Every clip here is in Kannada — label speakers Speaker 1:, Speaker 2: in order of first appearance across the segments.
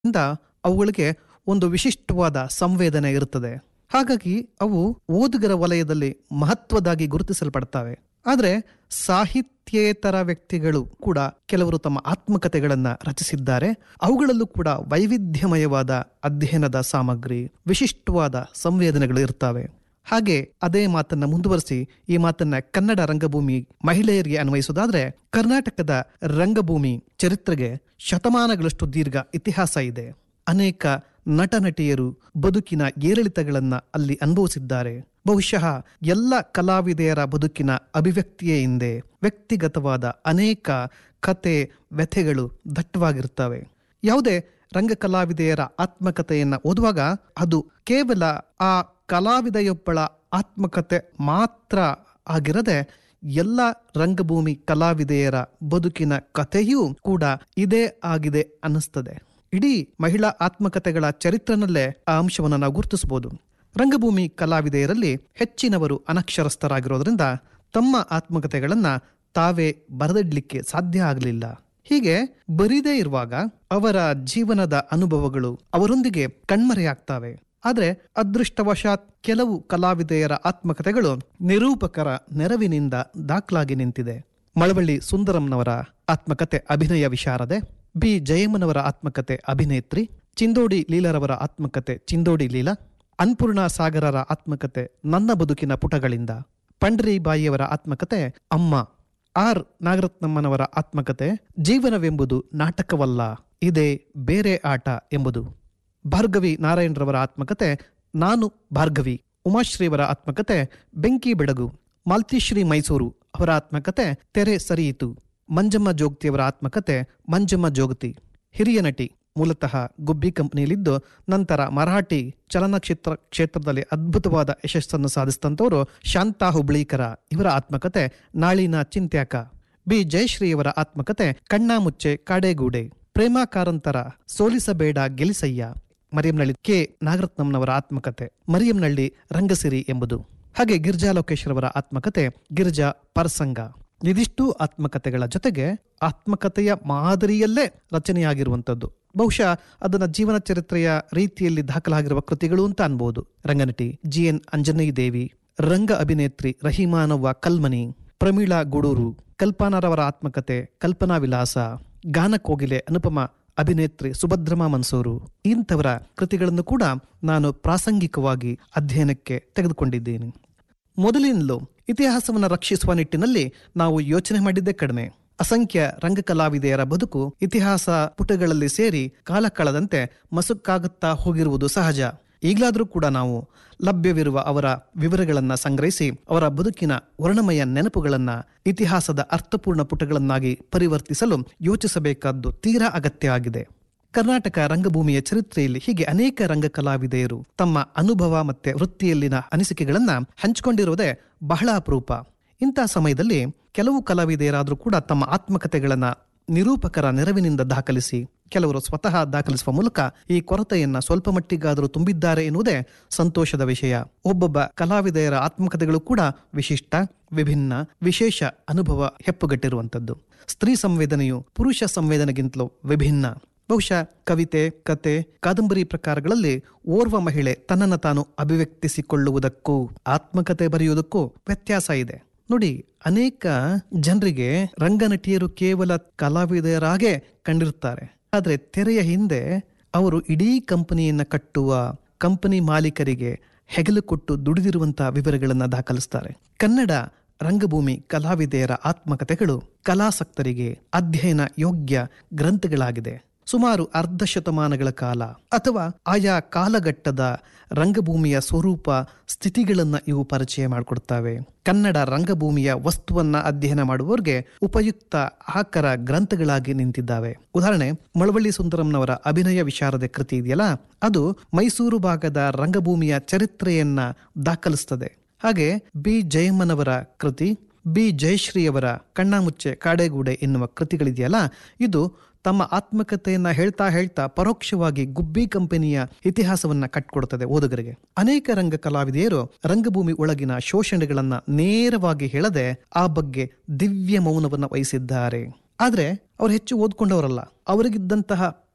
Speaker 1: ಇಂದ ಅವುಗಳಿಗೆ ಒಂದು ವಿಶಿಷ್ಟವಾದ ಸಂವೇದನೆ ಇರುತ್ತದೆ ಹಾಗಾಗಿ ಅವು ಓದುಗರ ವಲಯದಲ್ಲಿ ಮಹತ್ವದಾಗಿ ಗುರುತಿಸಲ್ಪಡ್ತವೆ ಆದರೆ ಸಾಹಿತ್ಯೇತರ ವ್ಯಕ್ತಿಗಳು ಕೂಡ ಕೆಲವರು ತಮ್ಮ ಆತ್ಮಕಥೆಗಳನ್ನ ರಚಿಸಿದ್ದಾರೆ ಅವುಗಳಲ್ಲೂ ಕೂಡ ವೈವಿಧ್ಯಮಯವಾದ ಅಧ್ಯಯನದ ಸಾಮಗ್ರಿ ವಿಶಿಷ್ಟವಾದ ಸಂವೇದನೆಗಳು ಇರ್ತವೆ ಹಾಗೆ ಅದೇ ಮಾತನ್ನ ಮುಂದುವರಿಸಿ ಈ ಮಾತನ್ನ ಕನ್ನಡ ರಂಗಭೂಮಿ ಮಹಿಳೆಯರಿಗೆ ಅನ್ವಯಿಸೋದಾದ್ರೆ ಕರ್ನಾಟಕದ ರಂಗಭೂಮಿ ಚರಿತ್ರೆಗೆ ಶತಮಾನಗಳಷ್ಟು ದೀರ್ಘ ಇತಿಹಾಸ ಇದೆ ಅನೇಕ ನಟ ನಟಿಯರು ಬದುಕಿನ ಏರಿಳಿತಗಳನ್ನ ಅಲ್ಲಿ ಅನುಭವಿಸಿದ್ದಾರೆ ಬಹುಶಃ ಎಲ್ಲ ಕಲಾವಿದೆಯರ ಬದುಕಿನ ಅಭಿವ್ಯಕ್ತಿಯೇ ಹಿಂದೆ ವ್ಯಕ್ತಿಗತವಾದ ಅನೇಕ ಕತೆ ವ್ಯಥೆಗಳು ದಟ್ಟವಾಗಿರ್ತವೆ ಯಾವುದೇ ರಂಗ ಕಲಾವಿದೆಯರ ಆತ್ಮಕಥೆಯನ್ನ ಓದುವಾಗ ಅದು ಕೇವಲ ಆ ಕಲಾವಿದೆಯೊಬ್ಬಳ ಆತ್ಮಕತೆ ಮಾತ್ರ ಆಗಿರದೆ ಎಲ್ಲ ರಂಗಭೂಮಿ ಕಲಾವಿದೆಯರ ಬದುಕಿನ ಕಥೆಯೂ ಕೂಡ ಇದೇ ಆಗಿದೆ ಅನ್ನಿಸ್ತದೆ ಇಡೀ ಮಹಿಳಾ ಆತ್ಮಕಥೆಗಳ ಚರಿತ್ರನಲ್ಲೇ ಆ ಅಂಶವನ್ನು ನಾವು ಗುರುತಿಸಬಹುದು ರಂಗಭೂಮಿ ಕಲಾವಿದೆಯರಲ್ಲಿ ಹೆಚ್ಚಿನವರು ಅನಕ್ಷರಸ್ಥರಾಗಿರೋದ್ರಿಂದ ತಮ್ಮ ಆತ್ಮಕಥೆಗಳನ್ನ ತಾವೇ ಬರೆದಿಡ್ಲಿಕ್ಕೆ ಸಾಧ್ಯ ಆಗಲಿಲ್ಲ ಹೀಗೆ ಬರಿದೇ ಇರುವಾಗ ಅವರ ಜೀವನದ ಅನುಭವಗಳು ಅವರೊಂದಿಗೆ ಕಣ್ಮರೆಯಾಗ್ತವೆ ಆದ್ರೆ ಅದೃಷ್ಟವಶಾತ್ ಕೆಲವು ಕಲಾವಿದೆಯರ ಆತ್ಮಕಥೆಗಳು ನಿರೂಪಕರ ನೆರವಿನಿಂದ ದಾಖಲಾಗಿ ನಿಂತಿದೆ ಮಳವಳ್ಳಿ ಸುಂದರಂನವರ ಆತ್ಮಕತೆ ಅಭಿನಯ ವಿಶಾರದೆ ಬಿ ಜಯಮ್ಮನವರ ಆತ್ಮಕತೆ ಅಭಿನೇತ್ರಿ ಚಿಂದೋಡಿ ಲೀಲರವರ ಆತ್ಮಕತೆ ಚಿಂದೋಡಿ ಲೀಲಾ ಅನ್ಪೂರ್ಣ ಸಾಗರರ ಆತ್ಮಕತೆ ನನ್ನ ಬದುಕಿನ ಪುಟಗಳಿಂದ ಪಂಡ್ರಿಬಾಯಿಯವರ ಆತ್ಮಕತೆ ಅಮ್ಮ ಆರ್ ನಾಗರತ್ನಮ್ಮನವರ ಆತ್ಮಕತೆ ಜೀವನವೆಂಬುದು ನಾಟಕವಲ್ಲ ಇದೇ ಬೇರೆ ಆಟ ಎಂಬುದು ಭಾರ್ಗವಿ ನಾರಾಯಣರವರ ಆತ್ಮಕತೆ ನಾನು ಭಾರ್ಗವಿ ಉಮಾಶ್ರೀಯವರ ಆತ್ಮಕತೆ ಬೆಂಕಿ ಬೆಳಗು ಮಾಲ್ತಿಶ್ರೀ ಮೈಸೂರು ಅವರ ಆತ್ಮಕತೆ ತೆರೆ ಸರಿಯಿತು ಮಂಜಮ್ಮ ಜೋಗತಿಯವರ ಆತ್ಮಕತೆ ಮಂಜಮ್ಮ ಜೋಗತಿ ಹಿರಿಯ ನಟಿ ಮೂಲತಃ ಗುಬ್ಬಿ ಕಂಪನಿಯಲ್ಲಿದ್ದು ನಂತರ ಮರಾಠಿ ಚಲನಚಿತ್ರ ಕ್ಷೇತ್ರದಲ್ಲಿ ಅದ್ಭುತವಾದ ಯಶಸ್ಸನ್ನು ಸಾಧಿಸಿದಂಥವರು ಶಾಂತಾ ಹುಬ್ಳೀಕರ ಇವರ ಆತ್ಮಕತೆ ನಾಳಿನ ಚಿಂತ್ಯಾಕ ಬಿ ಜಯಶ್ರೀಯವರ ಆತ್ಮಕತೆ ಕಣ್ಣಾಮುಚ್ಚೆ ಕಾಡೇಗೂಡೆ ಪ್ರೇಮಾ ಕಾರಂತರ ಸೋಲಿಸಬೇಡ ಗೆಲಿಸಯ್ಯ ಮರಿಯಂನಳ್ಳಿ ಕೆ ನಾಗರತ್ನಂನವರ ಆತ್ಮಕತೆ ಮರಿಯಂನಳ್ಳಿ ರಂಗಸಿರಿ ಎಂಬುದು ಹಾಗೆ ಗಿರ್ಜಾ ಲೋಕೇಶ್ವರವರ ಆತ್ಮಕತೆ ಗಿರ್ಜಾ ಪರ್ಸಂಗ ಇದಿಷ್ಟು ಆತ್ಮಕಥೆಗಳ ಜೊತೆಗೆ ಆತ್ಮಕಥೆಯ ಮಾದರಿಯಲ್ಲೇ ರಚನೆಯಾಗಿರುವಂಥದ್ದು ಬಹುಶಃ ಅದನ್ನ ಜೀವನ ಚರಿತ್ರೆಯ ರೀತಿಯಲ್ಲಿ ದಾಖಲಾಗಿರುವ ಕೃತಿಗಳು ಅಂತ ಅನ್ಬಹುದು ರಂಗನಟಿ ಜಿ ಎನ್ ಅಂಜನೇಯ ದೇವಿ ರಂಗ ಅಭಿನೇತ್ರಿ ರಹಿಮಾನವ್ವ ಕಲ್ಮನಿ ಪ್ರಮೀಳಾ ಗುಡೂರು ಕಲ್ಪನಾರವರ ಆತ್ಮಕತೆ ಕಲ್ಪನಾ ವಿಲಾಸ ಗಾನ ಕೋಗಿಲೆ ಅನುಪಮ ಅಭಿನೇತ್ರಿ ಸುಭದ್ರಮಾ ಮನ್ಸೂರು ಇಂಥವರ ಕೃತಿಗಳನ್ನು ಕೂಡ ನಾನು ಪ್ರಾಸಂಗಿಕವಾಗಿ ಅಧ್ಯಯನಕ್ಕೆ ತೆಗೆದುಕೊಂಡಿದ್ದೇನೆ ಮೊದಲಿನಲ್ಲೂ ಇತಿಹಾಸವನ್ನು ರಕ್ಷಿಸುವ ನಿಟ್ಟಿನಲ್ಲಿ ನಾವು ಯೋಚನೆ ಮಾಡಿದ್ದೇ ಕಡಿಮೆ ಅಸಂಖ್ಯ ರಂಗಕಲಾವಿದೆಯರ ಬದುಕು ಇತಿಹಾಸ ಪುಟಗಳಲ್ಲಿ ಸೇರಿ ಕಾಲ ಕಳೆದಂತೆ ಮಸುಕಾಗುತ್ತಾ ಹೋಗಿರುವುದು ಸಹಜ ಈಗಲಾದರೂ ಕೂಡ ನಾವು ಲಭ್ಯವಿರುವ ಅವರ ವಿವರಗಳನ್ನ ಸಂಗ್ರಹಿಸಿ ಅವರ ಬದುಕಿನ ವರ್ಣಮಯ ನೆನಪುಗಳನ್ನ ಇತಿಹಾಸದ ಅರ್ಥಪೂರ್ಣ ಪುಟಗಳನ್ನಾಗಿ ಪರಿವರ್ತಿಸಲು ಯೋಚಿಸಬೇಕಾದ್ದು ತೀರಾ ಅಗತ್ಯ ಆಗಿದೆ ಕರ್ನಾಟಕ ರಂಗಭೂಮಿಯ ಚರಿತ್ರೆಯಲ್ಲಿ ಹೀಗೆ ಅನೇಕ ರಂಗ ಕಲಾವಿದೆಯರು ತಮ್ಮ ಅನುಭವ ಮತ್ತೆ ವೃತ್ತಿಯಲ್ಲಿನ ಅನಿಸಿಕೆಗಳನ್ನ ಹಂಚಿಕೊಂಡಿರುವುದೇ ಬಹಳ ಅಪರೂಪ ಇಂತಹ ಸಮಯದಲ್ಲಿ ಕೆಲವು ಕಲಾವಿದೆಯರಾದರೂ ಕೂಡ ತಮ್ಮ ಆತ್ಮಕಥೆಗಳನ್ನ ನಿರೂಪಕರ ನೆರವಿನಿಂದ ದಾಖಲಿಸಿ ಕೆಲವರು ಸ್ವತಃ ದಾಖಲಿಸುವ ಮೂಲಕ ಈ ಕೊರತೆಯನ್ನ ಸ್ವಲ್ಪ ಮಟ್ಟಿಗಾದರೂ ತುಂಬಿದ್ದಾರೆ ಎನ್ನುವುದೇ ಸಂತೋಷದ ವಿಷಯ ಒಬ್ಬೊಬ್ಬ ಕಲಾವಿದೆಯರ ಆತ್ಮಕಥೆಗಳು ಕೂಡ ವಿಶಿಷ್ಟ ವಿಭಿನ್ನ ವಿಶೇಷ ಅನುಭವ ಹೆಪ್ಪುಗಟ್ಟಿರುವಂಥದ್ದು ಸ್ತ್ರೀ ಸಂವೇದನೆಯು ಪುರುಷ ಸಂವೇದನೆಗಿಂತಲೂ ವಿಭಿನ್ನ ಬಹುಶಃ ಕವಿತೆ ಕತೆ ಕಾದಂಬರಿ ಪ್ರಕಾರಗಳಲ್ಲಿ ಓರ್ವ ಮಹಿಳೆ ತನ್ನನ್ನು ತಾನು ಅಭಿವ್ಯಕ್ತಿಸಿಕೊಳ್ಳುವುದಕ್ಕೂ ಆತ್ಮಕತೆ ಬರೆಯುವುದಕ್ಕೂ ವ್ಯತ್ಯಾಸ ಇದೆ ನೋಡಿ ಅನೇಕ ಜನರಿಗೆ ರಂಗನಟಿಯರು ಕೇವಲ ಕಲಾವಿದರಾಗೇ ಕಂಡಿರುತ್ತಾರೆ ಆದರೆ ತೆರೆಯ ಹಿಂದೆ ಅವರು ಇಡೀ ಕಂಪನಿಯನ್ನ ಕಟ್ಟುವ ಕಂಪನಿ ಮಾಲೀಕರಿಗೆ ಹೆಗಲು ಕೊಟ್ಟು ದುಡಿದಿರುವಂತಹ ವಿವರಗಳನ್ನು ದಾಖಲಿಸ್ತಾರೆ ಕನ್ನಡ ರಂಗಭೂಮಿ ಕಲಾವಿದೆಯರ ಆತ್ಮಕಥೆಗಳು ಕಲಾಸಕ್ತರಿಗೆ ಅಧ್ಯಯನ ಯೋಗ್ಯ ಗ್ರಂಥಗಳಾಗಿದೆ ಸುಮಾರು ಅರ್ಧ ಶತಮಾನಗಳ ಕಾಲ ಅಥವಾ ಆಯಾ ಕಾಲಘಟ್ಟದ ರಂಗಭೂಮಿಯ ಸ್ವರೂಪ ಸ್ಥಿತಿಗಳನ್ನ ಇವು ಪರಿಚಯ ಮಾಡಿಕೊಡ್ತವೆ ಕನ್ನಡ ರಂಗಭೂಮಿಯ ವಸ್ತುವನ್ನ ಅಧ್ಯಯನ ಮಾಡುವವರಿಗೆ ಉಪಯುಕ್ತ ಆಕರ ಗ್ರಂಥಗಳಾಗಿ ನಿಂತಿದ್ದಾವೆ ಉದಾಹರಣೆ ಮಳವಳ್ಳಿ ಸುಂದರಂನವರ ಅಭಿನಯ ವಿಶಾರದ ಕೃತಿ ಇದೆಯಲ್ಲ ಅದು ಮೈಸೂರು ಭಾಗದ ರಂಗಭೂಮಿಯ ಚರಿತ್ರೆಯನ್ನ ದಾಖಲಿಸ್ತದೆ ಹಾಗೆ ಬಿ ಜಯಮ್ಮನವರ ಕೃತಿ ಬಿ ಜಯಶ್ರೀಯವರ ಕಣ್ಣಾಮುಚ್ಚೆ ಕಾಡೆಗೂಡೆ ಎನ್ನುವ ಕೃತಿಗಳಿದೆಯಲ್ಲ ಇದು ತಮ್ಮ ಆತ್ಮಕತೆಯನ್ನ ಹೇಳ್ತಾ ಹೇಳ್ತಾ ಪರೋಕ್ಷವಾಗಿ ಗುಬ್ಬಿ ಕಂಪನಿಯ ಇತಿಹಾಸವನ್ನ ಕಟ್ಕೊಡ್ತದೆ ಓದುಗರಿಗೆ ಅನೇಕ ರಂಗ ಕಲಾವಿದೆಯರು ರಂಗಭೂಮಿ ಒಳಗಿನ ಶೋಷಣೆಗಳನ್ನ ನೇರವಾಗಿ ಹೇಳದೆ ಆ ಬಗ್ಗೆ ದಿವ್ಯ ಮೌನವನ್ನ ವಹಿಸಿದ್ದಾರೆ ಆದ್ರೆ ಅವ್ರು ಹೆಚ್ಚು ಓದ್ಕೊಂಡವರಲ್ಲ ಅವರಿಗಿದ್ದಂತಹ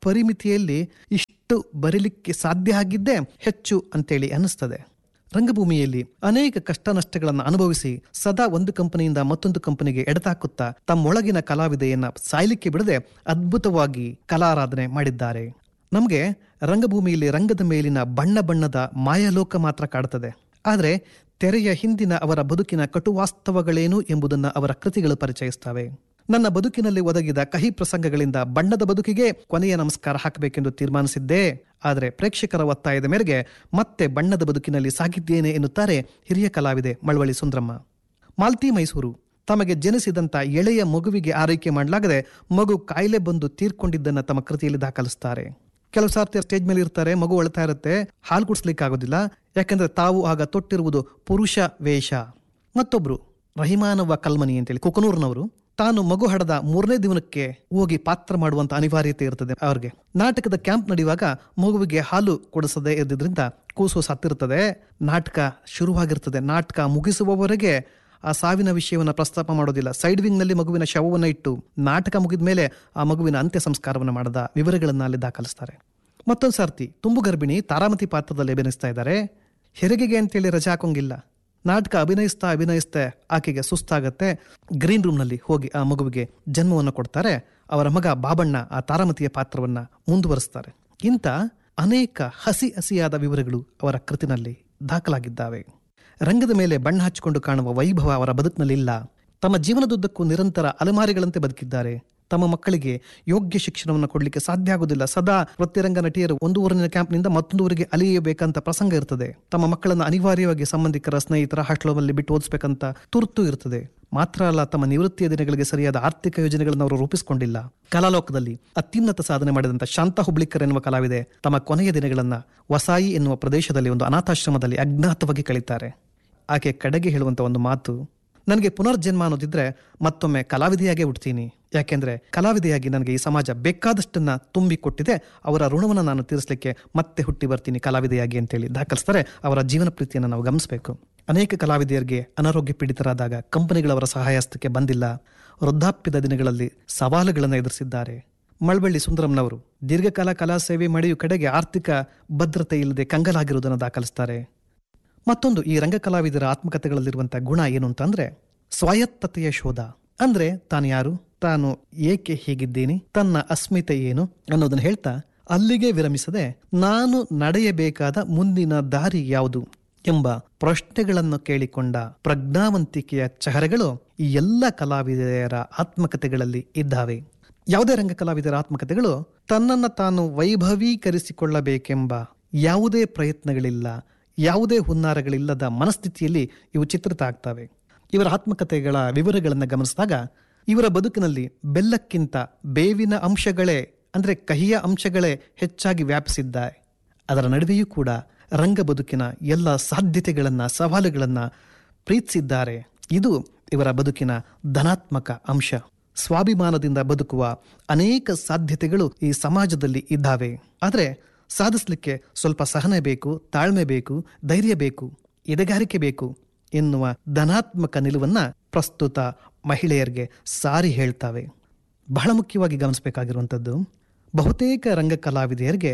Speaker 1: ಪರಿಮಿತಿಯಲ್ಲಿ ಇಷ್ಟು ಬರೀಲಿಕ್ಕೆ ಸಾಧ್ಯ ಆಗಿದ್ದೇ ಹೆಚ್ಚು ಅಂತೇಳಿ ಅನ್ನಿಸ್ತದೆ ರಂಗಭೂಮಿಯಲ್ಲಿ ಅನೇಕ ಕಷ್ಟ ನಷ್ಟಗಳನ್ನು ಅನುಭವಿಸಿ ಸದಾ ಒಂದು ಕಂಪನಿಯಿಂದ ಮತ್ತೊಂದು ಕಂಪನಿಗೆ ಎಡತಾಕುತ್ತಾ ತಮ್ಮೊಳಗಿನ ಕಲಾವಿದೆಯನ್ನ ಸಾಯ್ಲಿಕ್ಕೆ ಬಿಡದೆ ಅದ್ಭುತವಾಗಿ ಕಲಾರಾಧನೆ ಮಾಡಿದ್ದಾರೆ ನಮಗೆ ರಂಗಭೂಮಿಯಲ್ಲಿ ರಂಗದ ಮೇಲಿನ ಬಣ್ಣ ಬಣ್ಣದ ಮಾಯಲೋಕ ಮಾತ್ರ ಕಾಡುತ್ತದೆ ಆದರೆ ತೆರೆಯ ಹಿಂದಿನ ಅವರ ಬದುಕಿನ ಕಟುವಾಸ್ತವಗಳೇನು ಎಂಬುದನ್ನು ಅವರ ಕೃತಿಗಳು ಪರಿಚಯಿಸ್ತವೆ ನನ್ನ ಬದುಕಿನಲ್ಲಿ ಒದಗಿದ ಕಹಿ ಪ್ರಸಂಗಗಳಿಂದ ಬಣ್ಣದ ಬದುಕಿಗೆ ಕೊನೆಯ ನಮಸ್ಕಾರ ಹಾಕಬೇಕೆಂದು ತೀರ್ಮಾನಿಸಿದ್ದೆ ಆದರೆ ಪ್ರೇಕ್ಷಕರ ಒತ್ತಾಯದ ಮೇರೆಗೆ ಮತ್ತೆ ಬಣ್ಣದ ಬದುಕಿನಲ್ಲಿ ಸಾಗಿದ್ದೇನೆ ಎನ್ನುತ್ತಾರೆ ಹಿರಿಯ ಕಲಾವಿದೆ ಮಳವಳ್ಳಿ ಸುಂದ್ರಮ್ಮ ಮಾಲ್ತಿ ಮೈಸೂರು ತಮಗೆ ಜನಿಸಿದಂತ ಎಳೆಯ ಮಗುವಿಗೆ ಆರೈಕೆ ಮಾಡಲಾಗದೆ ಮಗು ಕಾಯಿಲೆ ಬಂದು ತೀರ್ಕೊಂಡಿದ್ದನ್ನ ತಮ್ಮ ಕೃತಿಯಲ್ಲಿ ದಾಖಲಿಸ್ತಾರೆ ಕೆಲವು ಸಾರ್ತಿ ಸ್ಟೇಜ್ ಮೇಲೆ ಇರ್ತಾರೆ ಮಗು ಅಳ್ತಾ ಇರುತ್ತೆ ಹಾಲು ಕುಡಿಸ್ಲಿಕ್ಕೆ ಆಗೋದಿಲ್ಲ ಯಾಕಂದ್ರೆ ತಾವು ಆಗ ತೊಟ್ಟಿರುವುದು ಪುರುಷ ವೇಷ ಮತ್ತೊಬ್ರು ರಹಿಮಾನವ್ವ ಕಲ್ಮನಿ ಅಂತೇಳಿ ಕುಕನೂರ್ನವರು ತಾನು ಮಗು ಹಡದ ಮೂರನೇ ದಿನಕ್ಕೆ ಹೋಗಿ ಪಾತ್ರ ಮಾಡುವಂತ ಅನಿವಾರ್ಯತೆ ಇರ್ತದೆ ಅವ್ರಿಗೆ ನಾಟಕದ ಕ್ಯಾಂಪ್ ನಡೆಯುವಾಗ ಮಗುವಿಗೆ ಹಾಲು ಕೊಡಿಸದೇ ಇದ್ದಿದ್ರಿಂದ ಕೂಸು ಸತ್ತಿರ್ತದೆ ನಾಟಕ ಶುರುವಾಗಿರ್ತದೆ ನಾಟಕ ಮುಗಿಸುವವರೆಗೆ ಆ ಸಾವಿನ ವಿಷಯವನ್ನು ಪ್ರಸ್ತಾಪ ಮಾಡೋದಿಲ್ಲ ಸೈಡ್ ವಿಂಗ್ ನಲ್ಲಿ ಮಗುವಿನ ಶವವನ್ನು ಇಟ್ಟು ನಾಟಕ ಮುಗಿದ ಮೇಲೆ ಆ ಮಗುವಿನ ಅಂತ್ಯ ಸಂಸ್ಕಾರವನ್ನು ಮಾಡದ ವಿವರಗಳನ್ನ ಅಲ್ಲಿ ದಾಖಲಿಸ್ತಾರೆ ಮತ್ತೊಂದು ಸರ್ತಿ ತುಂಬು ಗರ್ಭಿಣಿ ತಾರಾಮತಿ ಪಾತ್ರದಲ್ಲಿ ಅಭಿನಯಿಸ್ತಾ ಇದ್ದಾರೆ ಹೆರಿಗೆಗೆ ಅಂತೇಳಿ ರಜೆ ಹಾಕೋಂಗಿಲ್ಲ ನಾಟಕ ಅಭಿನಯಿಸ್ತಾ ಅಭಿನಯಿಸ್ತಾ ಆಕೆಗೆ ಸುಸ್ತಾಗತ್ತೆ ಗ್ರೀನ್ ರೂಮ್ನಲ್ಲಿ ಹೋಗಿ ಆ ಮಗುವಿಗೆ ಜನ್ಮವನ್ನು ಕೊಡ್ತಾರೆ ಅವರ ಮಗ ಬಾಬಣ್ಣ ಆ ತಾರಾಮತಿಯ ಪಾತ್ರವನ್ನ ಮುಂದುವರಿಸ್ತಾರೆ ಇಂಥ ಅನೇಕ ಹಸಿ ಹಸಿಯಾದ ವಿವರಗಳು ಅವರ ಕೃತಿನಲ್ಲಿ ದಾಖಲಾಗಿದ್ದಾವೆ ರಂಗದ ಮೇಲೆ ಬಣ್ಣ ಹಚ್ಚಿಕೊಂಡು ಕಾಣುವ ವೈಭವ ಅವರ ಬದುಕಿನಲ್ಲಿಲ್ಲ ತಮ್ಮ ಜೀವನದುದ್ದಕ್ಕೂ ನಿರಂತರ ಅಲೆಮಾರಿಗಳಂತೆ ಬದುಕಿದ್ದಾರೆ ತಮ್ಮ ಮಕ್ಕಳಿಗೆ ಯೋಗ್ಯ ಶಿಕ್ಷಣವನ್ನು ಕೊಡಲಿಕ್ಕೆ ಸಾಧ್ಯ ಆಗುವುದಿಲ್ಲ ಸದಾ ವೃತ್ತಿರಂಗ ನಟಿಯರು ಒಂದು ಊರಿನ ಕ್ಯಾಂಪ್ನಿಂದ ಮತ್ತೊಂದು ಊರಿಗೆ ಅಲಿಯಬೇಕಂತ ಪ್ರಸಂಗ ಇರ್ತದೆ ತಮ್ಮ ಮಕ್ಕಳನ್ನು ಅನಿವಾರ್ಯವಾಗಿ ಸಂಬಂಧಿಕರ ಸ್ನೇಹಿತರ ಹಾಸ್ಟೆಲಲ್ಲಿ ಬಿಟ್ಟು ಓದಿಸ್ಬೇಕಂತ ತುರ್ತು ಇರ್ತದೆ ಮಾತ್ರ ಅಲ್ಲ ತಮ್ಮ ನಿವೃತ್ತಿಯ ದಿನಗಳಿಗೆ ಸರಿಯಾದ ಆರ್ಥಿಕ ಯೋಜನೆಗಳನ್ನು ಅವರು ರೂಪಿಸಿಕೊಂಡಿಲ್ಲ ಕಲಾಲೋಕದಲ್ಲಿ ಅತ್ಯುನ್ನತ ಸಾಧನೆ ಮಾಡಿದಂಥ ಶಾಂತ ಹುಬ್ಳಿಕರ್ ಎನ್ನುವ ಕಲಾವಿದೆ ತಮ್ಮ ಕೊನೆಯ ದಿನಗಳನ್ನ ವಸಾಯಿ ಎನ್ನುವ ಪ್ರದೇಶದಲ್ಲಿ ಒಂದು ಅನಾಥಾಶ್ರಮದಲ್ಲಿ ಅಜ್ಞಾತವಾಗಿ ಕಳೀತಾರೆ ಆಕೆ ಕಡೆಗೆ ಹೇಳುವಂತ ಒಂದು ಮಾತು ನನಗೆ ಪುನರ್ಜನ್ಮ ಅನ್ನೋದಿದ್ರೆ ಮತ್ತೊಮ್ಮೆ ಕಲಾವಿದೆಯಾಗೇ ಹುಡ್ತೀನಿ ಯಾಕೆಂದ್ರೆ ಕಲಾವಿದೆಯಾಗಿ ನನಗೆ ಈ ಸಮಾಜ ಬೇಕಾದಷ್ಟನ್ನ ತುಂಬಿ ಕೊಟ್ಟಿದೆ ಅವರ ಋಣವನ್ನು ನಾನು ತೀರಿಸಲಿಕ್ಕೆ ಮತ್ತೆ ಹುಟ್ಟಿ ಬರ್ತೀನಿ ಕಲಾವಿದೆಯಾಗಿ ಅಂತೇಳಿ ದಾಖಲಿಸ್ತಾರೆ ಅವರ ಜೀವನ ಪ್ರೀತಿಯನ್ನು ನಾವು ಗಮನಿಸಬೇಕು ಅನೇಕ ಕಲಾವಿದೆಯರಿಗೆ ಅನಾರೋಗ್ಯ ಪೀಡಿತರಾದಾಗ ಕಂಪನಿಗಳವರ ಸಹಾಯಸ್ತಕ್ಕೆ ಬಂದಿಲ್ಲ ವೃದ್ಧಾಪ್ಯದ ದಿನಗಳಲ್ಲಿ ಸವಾಲುಗಳನ್ನು ಎದುರಿಸಿದ್ದಾರೆ ಮಳವಳ್ಳಿ ಸುಂದರಂನವರು ದೀರ್ಘಕಾಲ ಕಲಾ ಸೇವೆ ಮಾಡಿಯೂ ಕಡೆಗೆ ಆರ್ಥಿಕ ಭದ್ರತೆ ಇಲ್ಲದೆ ಕಂಗಲಾಗಿರುವುದನ್ನು ದಾಖಲಿಸ್ತಾರೆ ಮತ್ತೊಂದು ಈ ರಂಗ ಕಲಾವಿದರ ಆತ್ಮಕಥೆಗಳಲ್ಲಿರುವಂತಹ ಗುಣ ಏನು ಅಂತಂದ್ರೆ ಸ್ವಾಯತ್ತತೆಯ ಶೋಧ ಅಂದ್ರೆ ತಾನು ಯಾರು ತಾನು ಏಕೆ ಹೀಗಿದ್ದೀನಿ ತನ್ನ ಅಸ್ಮಿತೆ ಏನು ಅನ್ನೋದನ್ನ ಹೇಳ್ತಾ ಅಲ್ಲಿಗೆ ವಿರಮಿಸದೆ ನಾನು ನಡೆಯಬೇಕಾದ ಮುಂದಿನ ದಾರಿ ಯಾವುದು ಎಂಬ ಪ್ರಶ್ನೆಗಳನ್ನು ಕೇಳಿಕೊಂಡ ಪ್ರಜ್ಞಾವಂತಿಕೆಯ ಚಹರೆಗಳು ಈ ಎಲ್ಲ ಕಲಾವಿದೆಯರ ಆತ್ಮಕಥೆಗಳಲ್ಲಿ ಇದ್ದಾವೆ ಯಾವುದೇ ರಂಗ ಕಲಾವಿದರ ಆತ್ಮಕಥೆಗಳು ತನ್ನನ್ನು ತಾನು ವೈಭವೀಕರಿಸಿಕೊಳ್ಳಬೇಕೆಂಬ ಯಾವುದೇ ಪ್ರಯತ್ನಗಳಿಲ್ಲ ಯಾವುದೇ ಹುನ್ನಾರಗಳಿಲ್ಲದ ಮನಸ್ಥಿತಿಯಲ್ಲಿ ಇವು ಚಿತ್ರಿತ ಆಗ್ತವೆ ಇವರ ಆತ್ಮಕಥೆಗಳ ವಿವರಗಳನ್ನು ಗಮನಿಸಿದಾಗ ಇವರ ಬದುಕಿನಲ್ಲಿ ಬೆಲ್ಲಕ್ಕಿಂತ ಬೇವಿನ ಅಂಶಗಳೇ ಅಂದ್ರೆ ಕಹಿಯ ಅಂಶಗಳೇ ಹೆಚ್ಚಾಗಿ ವ್ಯಾಪಿಸಿದ್ದಾರೆ ಅದರ ನಡುವೆಯೂ ಕೂಡ ರಂಗ ಬದುಕಿನ ಎಲ್ಲ ಸಾಧ್ಯತೆಗಳನ್ನ ಸವಾಲುಗಳನ್ನ ಪ್ರೀತಿಸಿದ್ದಾರೆ ಇದು ಇವರ ಬದುಕಿನ ಧನಾತ್ಮಕ ಅಂಶ ಸ್ವಾಭಿಮಾನದಿಂದ ಬದುಕುವ ಅನೇಕ ಸಾಧ್ಯತೆಗಳು ಈ ಸಮಾಜದಲ್ಲಿ ಇದ್ದಾವೆ ಆದರೆ ಸಾಧಿಸಲಿಕ್ಕೆ ಸ್ವಲ್ಪ ಸಹನೆ ಬೇಕು ತಾಳ್ಮೆ ಬೇಕು ಧೈರ್ಯ ಬೇಕು ಎದೆಗಾರಿಕೆ ಬೇಕು ಎನ್ನುವ ಧನಾತ್ಮಕ ನಿಲುವನ್ನ ಪ್ರಸ್ತುತ ಮಹಿಳೆಯರಿಗೆ ಸಾರಿ ಹೇಳ್ತಾವೆ ಬಹಳ ಮುಖ್ಯವಾಗಿ ಗಮನಿಸಬೇಕಾಗಿರುವಂಥದ್ದು ಬಹುತೇಕ ರಂಗ ಕಲಾವಿದೆಯರಿಗೆ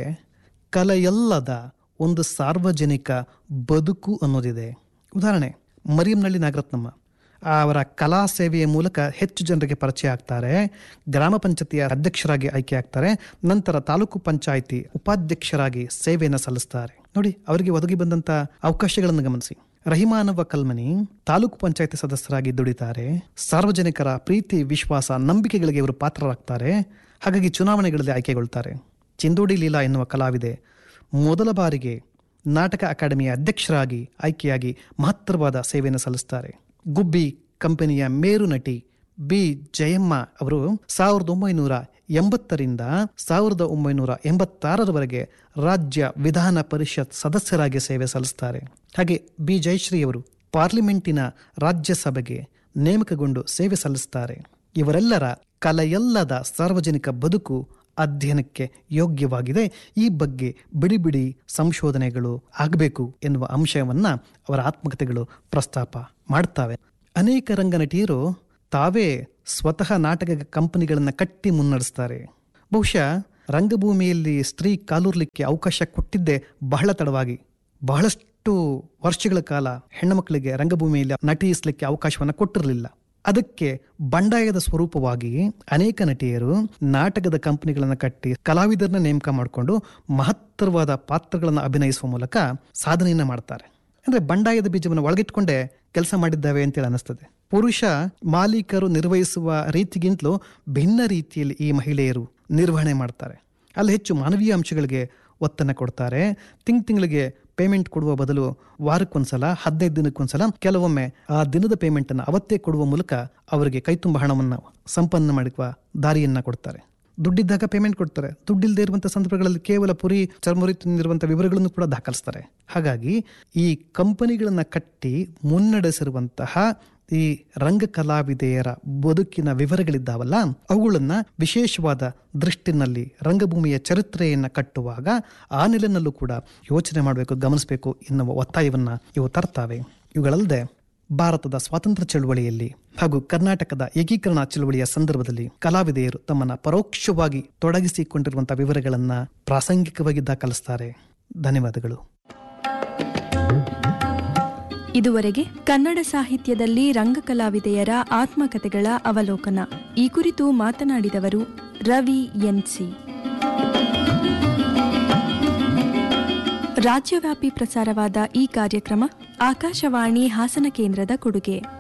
Speaker 1: ಕಲೆಯಲ್ಲದ ಒಂದು ಸಾರ್ವಜನಿಕ ಬದುಕು ಅನ್ನೋದಿದೆ ಉದಾಹರಣೆ ಮರಿಯಂನಳ್ಳಿ ನಾಗರತ್ನಮ್ಮ ಅವರ ಕಲಾ ಸೇವೆಯ ಮೂಲಕ ಹೆಚ್ಚು ಜನರಿಗೆ ಪರಿಚಯ ಆಗ್ತಾರೆ ಗ್ರಾಮ ಪಂಚಾಯತಿಯ ಅಧ್ಯಕ್ಷರಾಗಿ ಆಯ್ಕೆ ಆಗ್ತಾರೆ ನಂತರ ತಾಲೂಕು ಪಂಚಾಯಿತಿ ಉಪಾಧ್ಯಕ್ಷರಾಗಿ ಸೇವೆಯನ್ನು ಸಲ್ಲಿಸ್ತಾರೆ ನೋಡಿ ಅವರಿಗೆ ಒದಗಿ ಬಂದಂತ ಅವಕಾಶಗಳನ್ನು ಗಮನಿಸಿ ರಹಿಮಾನವ ಕಲ್ಮನಿ ತಾಲೂಕು ಪಂಚಾಯತಿ ಸದಸ್ಯರಾಗಿ ದುಡಿತಾರೆ ಸಾರ್ವಜನಿಕರ ಪ್ರೀತಿ ವಿಶ್ವಾಸ ನಂಬಿಕೆಗಳಿಗೆ ಇವರು ಪಾತ್ರರಾಗ್ತಾರೆ ಹಾಗಾಗಿ ಚುನಾವಣೆಗಳಲ್ಲಿ ಆಯ್ಕೆಗೊಳ್ತಾರೆ ಚಿಂದೋಡಿ ಲೀಲಾ ಎನ್ನುವ ಕಲಾವಿದೆ ಮೊದಲ ಬಾರಿಗೆ ನಾಟಕ ಅಕಾಡೆಮಿಯ ಅಧ್ಯಕ್ಷರಾಗಿ ಆಯ್ಕೆಯಾಗಿ ಮಹತ್ತರವಾದ ಸೇವೆಯನ್ನು ಸಲ್ಲಿಸ್ತಾರೆ ಗುಬ್ಬಿ ಕಂಪನಿಯ ಮೇರು ನಟಿ ಬಿ ಜಯಮ್ಮ ಅವರು ಸಾವಿರದ ಒಂಬೈನೂರ ಎಂಬತ್ತರಿಂದ ಸಾವಿರದ ಒಂಬೈನೂರ ಎಂಬತ್ತಾರರವರೆಗೆ ರಾಜ್ಯ ವಿಧಾನ ಪರಿಷತ್ ಸದಸ್ಯರಾಗಿ ಸೇವೆ ಸಲ್ಲಿಸ್ತಾರೆ ಹಾಗೆ ಬಿ ಜಯಶ್ರೀ ಅವರು ಪಾರ್ಲಿಮೆಂಟಿನ ರಾಜ್ಯಸಭೆಗೆ ನೇಮಕಗೊಂಡು ಸೇವೆ ಸಲ್ಲಿಸ್ತಾರೆ ಇವರೆಲ್ಲರ ಕಲೆಯಲ್ಲದ ಸಾರ್ವಜನಿಕ ಬದುಕು ಅಧ್ಯಯನಕ್ಕೆ ಯೋಗ್ಯವಾಗಿದೆ ಈ ಬಗ್ಗೆ ಬಿಡಿ ಬಿಡಿ ಸಂಶೋಧನೆಗಳು ಆಗಬೇಕು ಎನ್ನುವ ಅಂಶವನ್ನ ಅವರ ಆತ್ಮಕಥೆಗಳು ಪ್ರಸ್ತಾಪ ಮಾಡ್ತಾವೆ ಅನೇಕ ರಂಗ ನಟಿಯರು ತಾವೇ ಸ್ವತಃ ನಾಟಕ ಕಂಪನಿಗಳನ್ನು ಕಟ್ಟಿ ಮುನ್ನಡೆಸ್ತಾರೆ ಬಹುಶಃ ರಂಗಭೂಮಿಯಲ್ಲಿ ಸ್ತ್ರೀ ಕಾಲೂರ್ಲಿಕ್ಕೆ ಅವಕಾಶ ಕೊಟ್ಟಿದ್ದೇ ಬಹಳ ತಡವಾಗಿ ಬಹಳಷ್ಟು ವರ್ಷಗಳ ಕಾಲ ಹೆಣ್ಣುಮಕ್ಕಳಿಗೆ ರಂಗಭೂಮಿಯಲ್ಲಿ ನಟಿಸಲಿಕ್ಕೆ ಅವಕಾಶವನ್ನು ಕೊಟ್ಟಿರಲಿಲ್ಲ ಅದಕ್ಕೆ ಬಂಡಾಯದ ಸ್ವರೂಪವಾಗಿ ಅನೇಕ ನಟಿಯರು ನಾಟಕದ ಕಂಪನಿಗಳನ್ನು ಕಟ್ಟಿ ಕಲಾವಿದರನ್ನ ನೇಮಕ ಮಾಡಿಕೊಂಡು ಮಹತ್ತರವಾದ ಪಾತ್ರಗಳನ್ನು ಅಭಿನಯಿಸುವ ಮೂಲಕ ಸಾಧನೆಯನ್ನ ಮಾಡ್ತಾರೆ ಅಂದ್ರೆ ಬಂಡಾಯದ ಬೀಜವನ್ನು ಒಳಗಿಟ್ಕೊಂಡೇ ಕೆಲಸ ಮಾಡಿದ್ದಾವೆ ಅಂತೇಳಿ ಅನಿಸ್ತದೆ ಪುರುಷ ಮಾಲೀಕರು ನಿರ್ವಹಿಸುವ ರೀತಿಗಿಂತಲೂ ಭಿನ್ನ ರೀತಿಯಲ್ಲಿ ಈ ಮಹಿಳೆಯರು ನಿರ್ವಹಣೆ ಮಾಡ್ತಾರೆ ಅಲ್ಲಿ ಹೆಚ್ಚು ಮಾನವೀಯ ಅಂಶಗಳಿಗೆ ಒತ್ತನ್ನು ಕೊಡ್ತಾರೆ ತಿಂಗ್ ತಿಂಗಳಿಗೆ ಪೇಮೆಂಟ್ ಕೊಡುವ ಬದಲು ವಾರಕ್ಕೊಂದ್ಸಲ ಹದಿನೈದು ದಿನಕ್ಕೊಂದ್ಸಲ ಕೆಲವೊಮ್ಮೆ ಆ ದಿನದ ಪೇಮೆಂಟ್ ಅನ್ನು ಅವತ್ತೇ ಕೊಡುವ ಮೂಲಕ ಅವರಿಗೆ ಕೈತುಂಬ ಹಣವನ್ನು ಸಂಪನ್ನ ಮಾಡುವ ದಾರಿಯನ್ನ ಕೊಡ್ತಾರೆ ದುಡ್ಡಿದ್ದಾಗ ಪೇಮೆಂಟ್ ಕೊಡ್ತಾರೆ ದುಡ್ಡಿಲ್ಲದೆ ಇರುವಂತಹ ಸಂದರ್ಭಗಳಲ್ಲಿ ಕೇವಲ ಪುರಿ ಚರ್ಮುರಿ ತಿಂದಿರುವಂತಹ ವಿವರಗಳನ್ನು ಕೂಡ ದಾಖಲಿಸ್ತಾರೆ ಹಾಗಾಗಿ ಈ ಕಂಪನಿಗಳನ್ನ ಕಟ್ಟಿ ಮುನ್ನಡೆಸಿರುವಂತಹ ಈ ರಂಗ ಕಲಾವಿದೆಯರ ಬದುಕಿನ ವಿವರಗಳಿದ್ದಾವಲ್ಲ ಅವುಗಳನ್ನ ವಿಶೇಷವಾದ ದೃಷ್ಟಿನಲ್ಲಿ ರಂಗಭೂಮಿಯ ಚರಿತ್ರೆಯನ್ನ ಕಟ್ಟುವಾಗ ಆ ನೆಲೆನಲ್ಲೂ ಕೂಡ ಯೋಚನೆ ಮಾಡಬೇಕು ಗಮನಿಸಬೇಕು ಎನ್ನುವ ಒತ್ತಾಯವನ್ನ ಇವು ತರ್ತಾವೆ ಇವುಗಳಲ್ಲದೆ ಭಾರತದ ಸ್ವಾತಂತ್ರ್ಯ ಚಳುವಳಿಯಲ್ಲಿ ಹಾಗೂ ಕರ್ನಾಟಕದ ಏಕೀಕರಣ ಚಳುವಳಿಯ ಸಂದರ್ಭದಲ್ಲಿ ಕಲಾವಿದೆಯರು ತಮ್ಮನ್ನ ಪರೋಕ್ಷವಾಗಿ ತೊಡಗಿಸಿಕೊಂಡಿರುವಂತಹ ವಿವರಗಳನ್ನ ಪ್ರಾಸಂಗಿಕವಾಗಿ ದಾಖಲಿಸ್ತಾರೆ ಧನ್ಯವಾದಗಳು
Speaker 2: ಇದುವರೆಗೆ ಕನ್ನಡ ಸಾಹಿತ್ಯದಲ್ಲಿ ರಂಗಕಲಾವಿದೆಯರ ಆತ್ಮಕಥೆಗಳ ಅವಲೋಕನ ಈ ಕುರಿತು ಮಾತನಾಡಿದವರು ರವಿ ಎನ್ಸಿ ರಾಜ್ಯವ್ಯಾಪಿ ಪ್ರಸಾರವಾದ ಈ ಕಾರ್ಯಕ್ರಮ ಆಕಾಶವಾಣಿ ಹಾಸನ ಕೇಂದ್ರದ ಕೊಡುಗೆ